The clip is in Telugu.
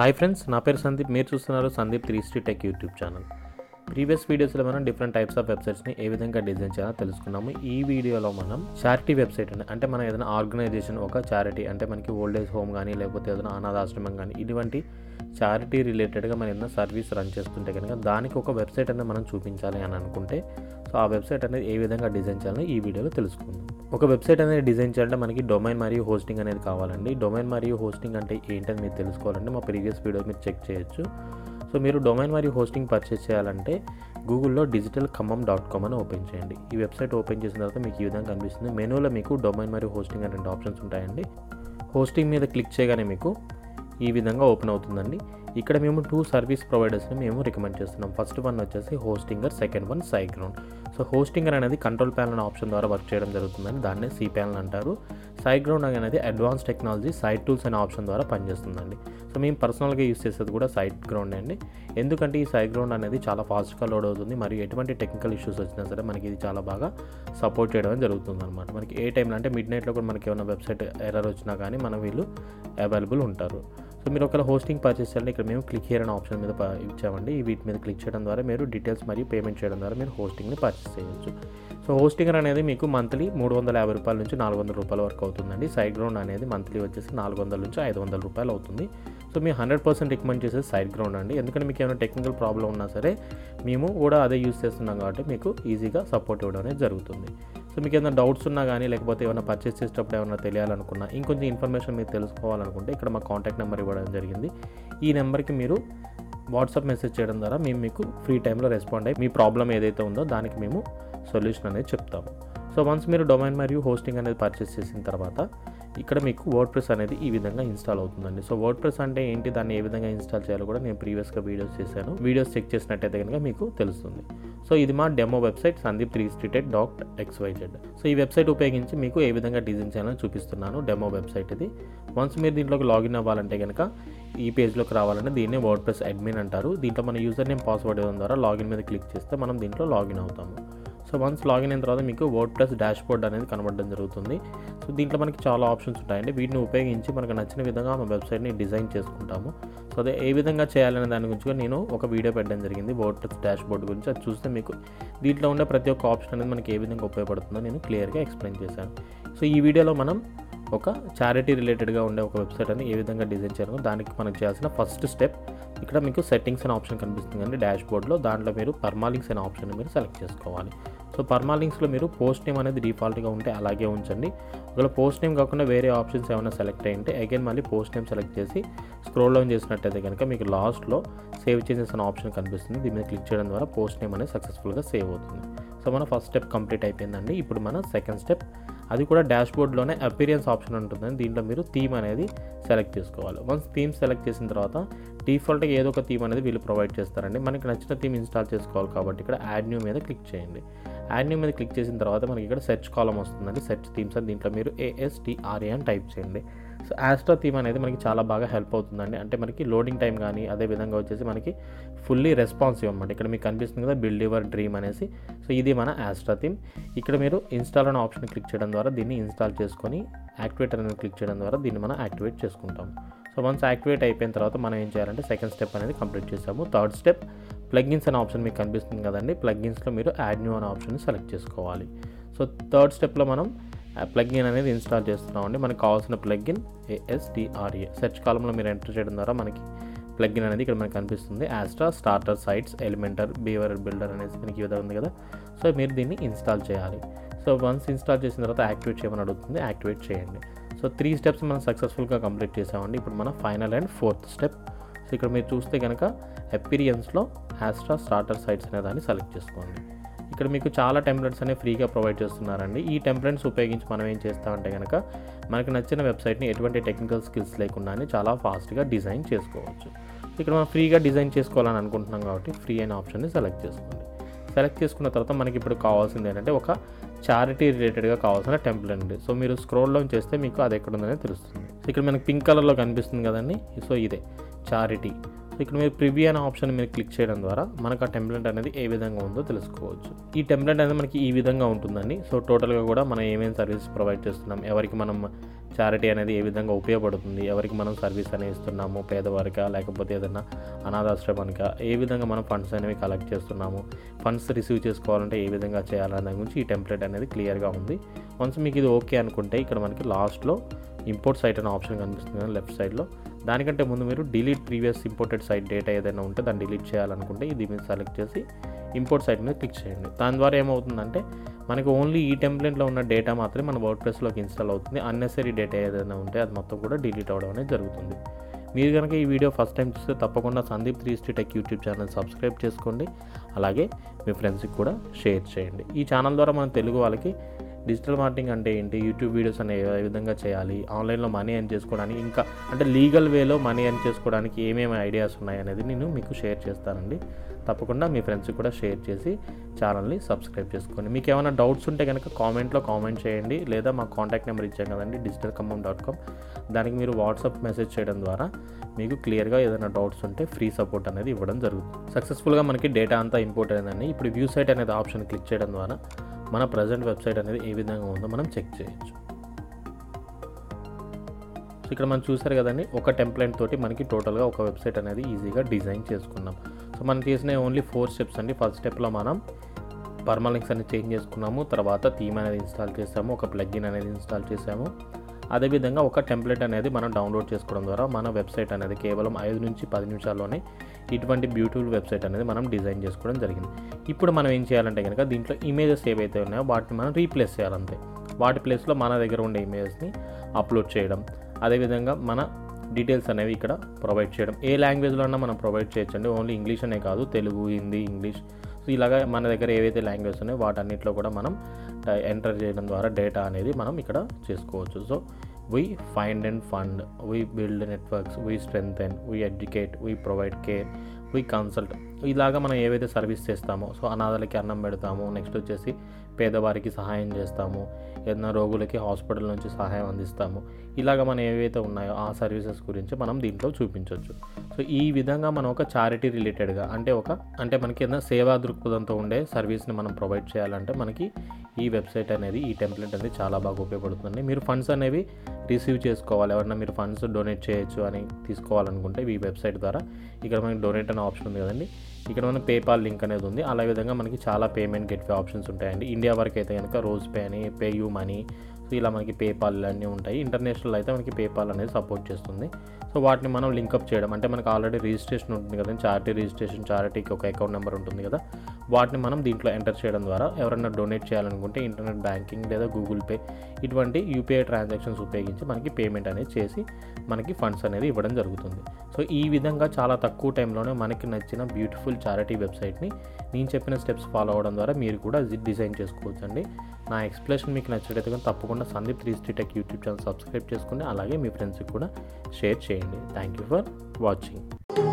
హాయ్ ఫ్రెండ్స్ నా పేరు సందీప్ మీరు చూస్తున్నారు Sandeep three street tech YouTube channel previous వీడియోస్లో మనం డిఫరెంట్ టైప్స్ ఆఫ్ వెబ్సైట్స్ని ఏ విధంగా డిజైన్ చేయాలో తెలుసుకున్నాము ఈ వీడియోలో మనం చారిటీ వెబ్సైట్ అని అంటే మనం ఏదైనా ఆర్గనైజేషన్ ఒక చారిటీ అంటే మనకి ఓల్డ్ ఏజ్ హోమ్ కానీ లేకపోతే ఏదైనా అనాథాశ్రమం కానీ ఇటువంటి చారిటీ రిలేటెడ్గా మనం ఏదైనా సర్వీస్ రన్ చేస్తుంటే కనుక దానికి ఒక వెబ్సైట్ అనేది మనం చూపించాలి అని అనుకుంటే సో ఆ వెబ్సైట్ అనేది ఏ విధంగా డిజైన్ చేయాలని ఈ వీడియోలో తెలుసుకుందాం ఒక వెబ్సైట్ అనేది డిజైన్ చేయాలంటే మనకి డొమైన్ మరియు హోస్టింగ్ అనేది కావాలండి డొమైన్ మరియు హోస్టింగ్ అంటే ఏంటని మీరు తెలుసుకోవాలంటే మా ప్రీవియస్ వీడియో మీరు చెక్ చేయొచ్చు సో మీరు డొమైన్ మరియు హోస్టింగ్ పర్చేస్ చేయాలంటే గూగుల్లో డిజిటల్ ఖమ్మం డాట్ కామ్ అని ఓపెన్ చేయండి ఈ వెబ్సైట్ ఓపెన్ చేసిన తర్వాత మీకు ఈ విధంగా కనిపిస్తుంది మెనూలో మీకు డొమైన్ మరియు హోస్టింగ్ అనే రెండు ఆప్షన్స్ ఉంటాయండి హోస్టింగ్ మీద క్లిక్ చేయగానే మీకు ఈ విధంగా ఓపెన్ అవుతుందండి ఇక్కడ మేము టూ సర్వీస్ ప్రొవైడర్స్ని మేము రికమెండ్ చేస్తున్నాం ఫస్ట్ వన్ వచ్చేసి Hostinger second one SiteGround so Hostinger అనేది కంట్రోల్ ప్యానల్ ఆప్షన్ ద్వారా వర్క్ చేయడం జరుగుతుందని దాన్నే సి ప్యానల్ అంటారు సైగ్రౌండ్ అనేది అడ్వాన్స్ టెక్నాలజీ సైట్ టూల్స్ అనే ఆప్షన్ ద్వారా పనిచేస్తుందండి సో మేము పర్సనల్గా యూస్ చేసేది కూడా సైట్ గ్రౌండ్ అండి ఎందుకంటే ఈ సైట్ గ్రౌండ్ అనేది చాలా ఫాస్ట్గా లోడ్ అవుతుంది మరియు ఎటువంటి టెక్నికల్ ఇష్యూస్ వచ్చినా సరే మనకి ఇది చాలా బాగా సపోర్ట్ చేయడం జరుగుతుంది అనమాట మనకి ఏ టైంలో అంటే మిడ్ నైట్లో కూడా మనకి ఏమైనా వెబ్సైట్ ఎర్రర్ వచ్చినా కానీ మన వీళ్ళు అవైలబుల్ ఉంటారు సో మీరు ఒకవేళ హోస్టింగ్ పర్చేస్ చేయాలంటే ఇక్కడ మేము క్లిక్ హియర్ అనే ఆప్షన్ మీద ప- ఇచ్చామండి ఈ వీటి మీద క్లిక్ చేయడం ద్వారా మీరు డీటెయిల్స్ మరియు పేమెంట్ చేయడం ద్వారా మీరు హోస్టింగ్ని పర్చేస్ చేయొచ్చు సో హోస్టింగర్ అనేది మీకు మంత్లీ మూడు వందల యాభై రూపాయల నుంచి నాలుగు వందల రూపాయల వరకు అవుతుందండి సైడ్ గ్రౌండ్ అనేది మంత్లీ వచ్చేసి నాలుగు వందల నుంచి ఐదు వందల రూపాయలు అవుతుంది సో మేము హండ్రెడ్ పర్సెంట్ రికమెండ్ చేసేది సైడ్ గ్రౌండ్ అండి ఎందుకంటే మీకు ఏమైనా టెక్నికల్ ప్రాబ్లం ఉన్నా సరే మేము కూడా అదే యూస్ చేస్తున్నాం కాబట్టి మీకు ఈజీగా సపోర్ట్ ఇవ్వడం అనేది జరుగుతుంది సో మీకు ఏమైనా డౌట్స్ ఉన్నా కానీ లేకపోతే ఏమైనా పర్చేస్ చేసేటప్పుడు ఏమైనా తెలియాలనుకున్నా ఇంకొంచెం ఇన్ఫర్మేషన్ మీరు తెలుసుకోవాలనుకుంటే ఇక్కడ మా కాంటాక్ట్ నెంబర్ ఇవ్వడం జరిగింది ఈ నెంబర్కి మీరు వాట్సాప్ మెసేజ్ చేయడం ద్వారా మేము మీకు ఫ్రీ టైంలో రెస్పాండ్ అయ్యి మీ ప్రాబ్లం ఏదైతే ఉందో దానికి మేము సొల్యూషన్ అనేది చెప్తాము సో వన్స్ మీరు డొమైన్ మరియు హోస్టింగ్ అనేది పర్చేస్ చేసిన తర్వాత ఇక్కడ మీకు వర్డ్ ప్రెస్ అనేది ఈ విధంగా ఇన్స్టాల్ అవుతుందండి సో వర్డ్ ప్రెస్ అంటే ఏంటి దాన్ని ఏ విధంగా ఇన్స్టాల్ చేయాలో కూడా నేను ప్రీవియస్గా వీడియోస్ చేశాను వీడియోస్ చెక్ చేసినట్టయితే కనుక మీకు తెలుస్తుంది సో ఇది మా డెమో వెబ్సైట్ సందీప్ త్రీ స్ట్రీటెడ్ డాట్ ఎక్స్వైజెడ్ సో ఈ వెబ్సైట్ ఉపయోగించి మీకు ఏ విధంగా డిజైన్ చేయాలని చూపిస్తున్నాను డెమో వెబ్సైట్ ఇది వన్స్ మీరు దీంట్లోకి లాగిన్ అవ్వాలంటే కనుక ఈ పేజ్లోకి రావాలంటే దీన్ని వర్డ్ ప్రెస్ అడ్మిన్ అంటారు దీంట్లో మన యూజర్ నేమ్ పాస్వర్డ్ ఇవ్వడం ద్వారా లాగిన్ మీద క్లిక్ చేస్తే మనం దీంట్లో లాగిన్ అవుతాము సో వన్స్ లాగిన్ అయిన తర్వాత మీకు వర్డ్ ప్లస్ డాష్ బోర్డ్ అనేది కనబడడం జరుగుతుంది సో దీంట్లో మనకి చాలా ఆప్షన్స్ ఉంటాయండి వీటిని ఉపయోగించి మనకు నచ్చిన విధంగా మా వెబ్సైట్ని డిజైన్ చేసుకుంటాము సో అదే ఏ విధంగా చేయాలనే దాని గురించి కూడా నేను ఒక వీడియో పెట్టడం జరిగింది వర్డ్ ప్లస్ డాష్ బోర్డ్ గురించి అది చూస్తే మీకు దీంట్లో ఉండే ప్రతి ఒక్క ఆప్షన్ అనేది మనకి ఏ విధంగా ఉపయోగపడుతుందో నేను క్లియర్గా ఎక్స్ప్లెయిన్ చేశాను సో ఈ వీడియోలో మనం ఒక చారిటీ రిలేటెడ్గా ఉండే ఒక వెబ్సైట్ అని ఏ విధంగా డిజైన్ చేయాలో దానికి మనం చేయాల్సిన ఫస్ట్ స్టెప్ ఇక్కడ మీకు సెట్టింగ్స్ అనే ఆప్షన్ కనిపిస్తుంది అండి డాష్ బోర్డ్లో దాంట్లో మీరు పర్మాలింక్స్ అనే ఆప్షన్ మీరు సెలెక్ట్ చేసుకోవాలి సో పర్మాలింక్స్లో మీరు పోస్ట్ నేమ్ అనేది డిఫాల్ట్గా ఉంటే అలాగే ఉంచండి ఒకవేళ పోస్ట్ నేమ్ కాకుండా వేరే ఆప్షన్స్ ఏమైనా సెలెక్ట్ అయ్యింటే అగైన్ మళ్ళీ పోస్ట్ నేమ్ సెలెక్ట్ చేసి స్క్రోల్ డౌన్ చేసినట్టయితే కనుక మీకు లాస్ట్లో సేవ్ చేసేసిన ఆప్షన్ కనిపిస్తుంది దీని మీద క్లిక్ చేయడం ద్వారా పోస్ట్ నేమ్ అనేది సక్సెస్ఫుల్గా సేవ్ అవుతుంది సో మన ఫస్ట్ స్టెప్ కంప్లీట్ అయిపోయిందండి ఇప్పుడు మన సెకండ్ స్టెప్ అది కూడా డాష్ బోర్డ్లోనే అపీరియన్స్ ఆప్షన్ ఉంటుందండి దీంట్లో మీరు థీమ్ అనేది సెలెక్ట్ చేసుకోవాలి వన్స్ థీమ్ సెలెక్ట్ చేసిన తర్వాత డిఫాల్ట్గా ఏదో ఒక థీమ్ అనేది వీళ్ళు ప్రొవైడ్ చేస్తారండి మనకి నచ్చిన థీమ్ ఇన్స్టాల్ చేసుకోవాలి కాబట్టి ఇక్కడ యాడ్ న్యూ మీద క్లిక్ చేయండి యాడ్ న్యూ మీద క్లిక్ చేసిన తర్వాత మనకి ఇక్కడ సెర్చ్ కాలం వస్తుందండి సెర్చ్ థీమ్స్ అని దీంట్లో మీరు ఏఎస్టీఆర్ఏ అని టైప్ చేయండి సో యాస్ట్రా థీమ్ అనేది మనకి చాలా బాగా హెల్ప్ అవుతుందండి అంటే మనకి లోడింగ్ టైం కానీ అదే విధంగా వచ్చేసి మనకి ఫుల్లీ రెస్పాన్సివ్ అనమాట ఇక్కడ మీకు కనిపిస్తుంది కదా బిల్డ్ యువర్ డ్రీమ్ అనేసి సో ఇది మన యాస్ట్రా థీమ్ ఇక్కడ మీరు ఇన్స్టాల్ అనే ఆప్షన్ క్లిక్ చేయడం ద్వారా దీన్ని ఇన్స్టాల్ చేసుకొని యాక్టివేట్ అనేది క్లిక్ చేయడం ద్వారా దీన్ని మనం యాక్టివేట్ చేసుకుంటాం సో వన్స్ యాక్టివేట్ అయిపోయిన తర్వాత మనం ఏం చేయాలంటే సెకండ్ స్టెప్ అనేది కంప్లీట్ చేసాము థర్డ్ స్టెప్ ప్లగ్గిన్స్ అనే ఆప్షన్ మీకు కనిపిస్తుంది కదండి ప్లగ్గిన్స్లో మీరు యాడ్ న్యూ అనే ఆప్షన్ సెలెక్ట్ చేసుకోవాలి సో థర్డ్ స్టెప్లో మనం ప్లగ్ఇన్ అనేది ఇన్స్టాల్ చేస్తున్నామండి మనకు కావాల్సిన ప్లగ్ఇన్ ఏఎస్డిఆర్ఏ సెర్చ్ కాలంలో మీరు ఎంటర్ చేయడం ద్వారా మనకి ప్లగ్ఇన్ అనేది ఇక్కడ మనకు కనిపిస్తుంది Astra starter sites Elementor beaver builder అనేది మనకి ఈ విధంగా ఉంది కదా సో మీరు దీన్ని ఇన్స్టాల్ చేయాలి సో వన్స్ ఇన్స్టాల్ చేసిన తర్వాత యాక్టివేట్ చేయమని అడుగుతుంది యాక్టివేట్ చేయండి సో త్రీ స్టెప్స్ మనం సక్సెస్ఫుల్గా కంప్లీట్ చేసామండి ఇప్పుడు మన final and fourth step so ఇక్కడ మీరు చూస్తే కనుక ఎపీరియన్స్లో యాస్ట్రా స్టార్టర్ సైట్స్ అనే దాన్ని సెలెక్ట్ చేసుకోండి ఇక్కడ మీకు చాలా టెంప్లెట్స్ అనేవి ఫ్రీగా ప్రొవైడ్ చేస్తున్నారండి ఈ టెంప్లెట్స్ ఉపయోగించి మనం ఏం చేస్తామంటే కనుక మనకు నచ్చిన వెబ్సైట్ని ఎటువంటి టెక్నికల్ స్కిల్స్ లేకుండానే చాలా ఫాస్ట్గా డిజైన్ చేసుకోవచ్చు ఇక్కడ మనం ఫ్రీగా డిజైన్ చేసుకోవాలని అనుకుంటున్నాం కాబట్టి ఫ్రీ అయిన ఆప్షన్ని సెలెక్ట్ చేసుకోండి సెలెక్ట్ చేసుకున్న తర్వాత మనకి ఇప్పుడు కావాల్సింది ఏంటంటే ఒక చారిటీ రిలేటెడ్గా కావాల్సిన టెంప్లెట్ అండి సో మీరు స్క్రోల్ డౌన్ చేస్తే మీకు అది ఎక్కడ ఉందనే తెలుస్తుంది సో ఇక్కడ మనకి పింక్ కలర్లో కనిపిస్తుంది కదండి సో ఇదే చారిటీ సో ఇక్కడ మీరు ప్రివ్యూ అనే ఆప్షన్ మీరు క్లిక్ చేయడం ద్వారా మనకు ఆ టెంప్లెట్ అనేది ఏ విధంగా ఉందో తెలుసుకోవచ్చు ఈ టెంప్లెట్ అనేది మనకి ఈ విధంగా ఉంటుందండి సో టోటల్గా కూడా మనం ఏమేమి సర్వీస్ ప్రొవైడ్ చేస్తున్నాం ఎవరికి మనం చారిటీ అనేది ఏ విధంగా ఉపయోగపడుతుంది ఎవరికి మనం సర్వీస్ అనేది ఇస్తున్నాము పేదవారికా లేకపోతే ఏదైనా అనాథాశ్రమానికా ఏ విధంగా మనం ఫండ్స్ అనేవి కలెక్ట్ చేస్తున్నాము ఫండ్స్ రిసీవ్ చేసుకోవాలంటే ఏ విధంగా చేయాలనే దాని గురించి ఈ టెంప్లెట్ అనేది క్లియర్గా ఉంది వన్స్ మీకు ఇది ఓకే అనుకుంటే ఇక్కడ మనకి లాస్ట్లో ఇంపోర్ట్ సైట్ అనే ఆప్షన్ కనిపిస్తుంది కదా లెఫ్ట్ సైడ్లో దానికంటే ముందు మీరు delete previous imported site data ఏదైనా ఉంటే దాన్ని డిలీట్ చేయాలనుకుంటే ఇది మీరు సెలెక్ట్ చేసి ఇంపోర్ట్ సైట్ మీద క్లిక్ చేయండి దాని ద్వారా ఏమవుతుందంటే మనకి ఓన్లీ ఈ టెంప్లెట్లో ఉన్న డేటా మాత్రమే మన వర్డ్ ప్రెస్లోకి ఇన్స్టాల్ అవుతుంది అన్నెసరీ డేటా ఏదైనా ఉంటే అది మొత్తం కూడా డిలీట్ అవ్వడం అనేది జరుగుతుంది మీరు కనుక ఈ వీడియో ఫస్ట్ టైం చూస్తే తప్పకుండా Sandeep three street tech YouTube channel subscribe చేసుకోండి అలాగే మీ ఫ్రెండ్స్కి కూడా షేర్ చేయండి ఈ ఛానల్ ద్వారా మన తెలుగు వాళ్ళకి డిజిటల్ మార్కెటింగ్ అంటే ఏంటి యూట్యూబ్ వీడియోస్ అనే ఏ విధంగా చేయాలి ఆన్లైన్లో మనీ ఎర్న్ చేసుకోవడానికి ఇంకా అంటే లీగల్ వేలో మనీ ఎర్న్ చేసుకోవడానికి ఏమేమి ఐడియాస్ ఉన్నాయి అనేది నేను మీకు షేర్ చేస్తానండి తప్పకుండా మీ ఫ్రెండ్స్కి కూడా షేర్ చేసి ఛానల్ని సబ్స్క్రైబ్ చేసుకోండి మీకు ఏమైనా డౌట్స్ ఉంటే కనుక కామెంట్లో కామెంట్ చేయండి లేదా మా కాంటాక్ట్ నెంబర్ ఇచ్చాం కదండి డిజిటల్ ఖమ్మం డాట్ కామ్ దానికి మీరు వాట్సాప్ మెసేజ్ చేయడం ద్వారా మీకు క్లియర్గా ఏదైనా డౌట్స్ ఉంటే ఫ్రీ సపోర్ట్ అనేది ఇవ్వడం జరుగుతుంది సక్సెస్ఫుల్గా మనకి డేటా అంతా ఇంపోర్ట్ అయిందండి ఇప్పుడు వ్యూ సైట్ అనేది ఆప్షన్ క్లిక్ చేయడం ద్వారా మన ప్రజెంట్ వెబ్సైట్ అనేది ఏ విధంగా ఉందో మనం చెక్ చేయొచ్చు సో ఇక్కడ మనం చూసారు కదండి ఒక టెంప్లెట్ తోటి మనకి టోటల్గా ఒక వెబ్సైట్ అనేది ఈజీగా డిజైన్ చేసుకున్నాం సో మనం చేసిన ఓన్లీ ఫోర్ స్టెప్స్ అండి ఫస్ట్ స్టెప్లో మనం పర్మలింక్స్ అనేది చేంజ్ చేసుకున్నాము తర్వాత థీమ్ అనేది ఇన్స్టాల్ చేసాము ఒక ప్లగ్ఇన్ అనేది ఇన్స్టాల్ చేసాము అదేవిధంగా ఒక టెంప్లెట్ అనేది మనం డౌన్లోడ్ చేసుకోవడం ద్వారా మన వెబ్సైట్ అనేది కేవలం ఐదు నుంచి పది నిమిషాల్లోనే ఇటువంటి బ్యూటిఫుల్ వెబ్సైట్ అనేది మనం డిజైన్ చేసుకోవడం జరిగింది ఇప్పుడు మనం ఏం చేయాలంటే కనుక దీంట్లో ఇమేజెస్ ఏవైతే ఉన్నాయో వాటిని మనం రీప్లేస్ చేయాలంతే వాటి ప్లేస్లో మన దగ్గర ఉండే ఇమేజెస్ని అప్లోడ్ చేయడం అదేవిధంగా మన డీటెయిల్స్ అనేవి ఇక్కడ ప్రొవైడ్ చేయడం ఏ లాంగ్వేజ్లో అన్నా మనం ప్రొవైడ్ చేయొచ్చండి ఓన్లీ ఇంగ్లీష్ అనే కాదు తెలుగు హిందీ ఇంగ్లీష్ సో ఇలాగా మన దగ్గర ఏవైతే లాంగ్వేజ్ ఉన్నాయో వాటన్నిటిలో కూడా మనం ఎంటర్ చేయడం ద్వారా డేటా అనేది మనం ఇక్కడ చేసుకోవచ్చు so we find and fund we build networks we strength and we educate we provide care we consult ఇలాగా మనం ఏవైతే సర్వీస్ చేస్తామో సో అనాథలకి అన్నం పెడతాము నెక్స్ట్ వచ్చేసి పేదవారికి సహాయం చేస్తాము ఏదైనా రోగులకి హాస్పిటల్ నుంచి సహాయం అందిస్తాము ఇలాగ మనం ఏవైతే ఉన్నాయో ఆ సర్వీసెస్ గురించి మనం దీంట్లో చూపించవచ్చు సో ఈ విధంగా మనం ఒక చారిటీ రిలేటెడ్గా అంటే ఒక అంటే మనకి ఏదైనా సేవా దృక్పథంతో ఉండే సర్వీస్ని మనం ప్రొవైడ్ చేయాలంటే మనకి ఈ వెబ్సైట్ అనేది ఈ టెంప్లెట్ అనేది చాలా బాగా ఉపయోగపడుతుంది మీరు ఫండ్స్ అనేవి రిసీవ్ చేసుకోవాలి ఎవరన్నా మీరు ఫండ్స్ డొనేట్ చేయొచ్చు అని తీసుకోవాలనుకుంటే ఈ వెబ్సైట్ ద్వారా ఇక్కడ మనకి డొనేట్ అనే ఆప్షన్ ఉంది కదండి ఇక్కడ మన పేపాల్ లింక్ అనేది ఉంది అలా విధంగా మనకి చాలా పేమెంట్ గెట్వే ఆప్షన్స్ ఉంటాయండి ఇండియా వరకు అయితే కనుక రోజ్ పే అని పే యూ మనీ సో ఇలా మనకి పేపాల్ అన్నీ ఉంటాయి ఇంటర్నేషనల్ అయితే మనకి పేపాల్ అనేది సపోర్ట్ చేస్తుంది సో వాటిని మనం లింకప్ చేయడం అంటే మనకు ఆల్రెడీ రిజిస్ట్రేషన్ ఉంటుంది కదా చారిటీ రిజిస్ట్రేషన్ చారిటీకి ఒక అకౌంట్ నెంబర్ ఉంటుంది కదా వాటిని మనం దీంట్లో ఎంటర్ చేయడం ద్వారా ఎవరైనా డొనేట్ చేయాలనుకుంటే ఇంటర్నెట్ బ్యాంకింగ్ లేదా గూగుల్ పే ఇటువంటి యూపీఐ ట్రాన్సాక్షన్స్ ఉపయోగించి మనకి పేమెంట్ అనేది చేసి మనకి ఫండ్స్ అనేది ఇవ్వడం జరుగుతుంది సో ఈ విధంగా చాలా తక్కువ టైంలోనే మనకి నచ్చిన బ్యూటిఫుల్ చారిటీ వెబ్సైట్ని నేను చెప్పిన స్టెప్స్ ఫాలో అవ్వడం ద్వారా మీరు కూడా డిజైన్ చేసుకోవచ్చు అండి నా ఎక్స్ప్లెనేషన్ మీకు నచ్చినట్లయితే కనుక తప్పకుండా Sandeep three street tech YouTube channel subscribe చేసుకుని అలాగే మీ ఫ్రెండ్స్కి కూడా షేర్ చేయండి థ్యాంక్ యూ ఫర్ వాచింగ్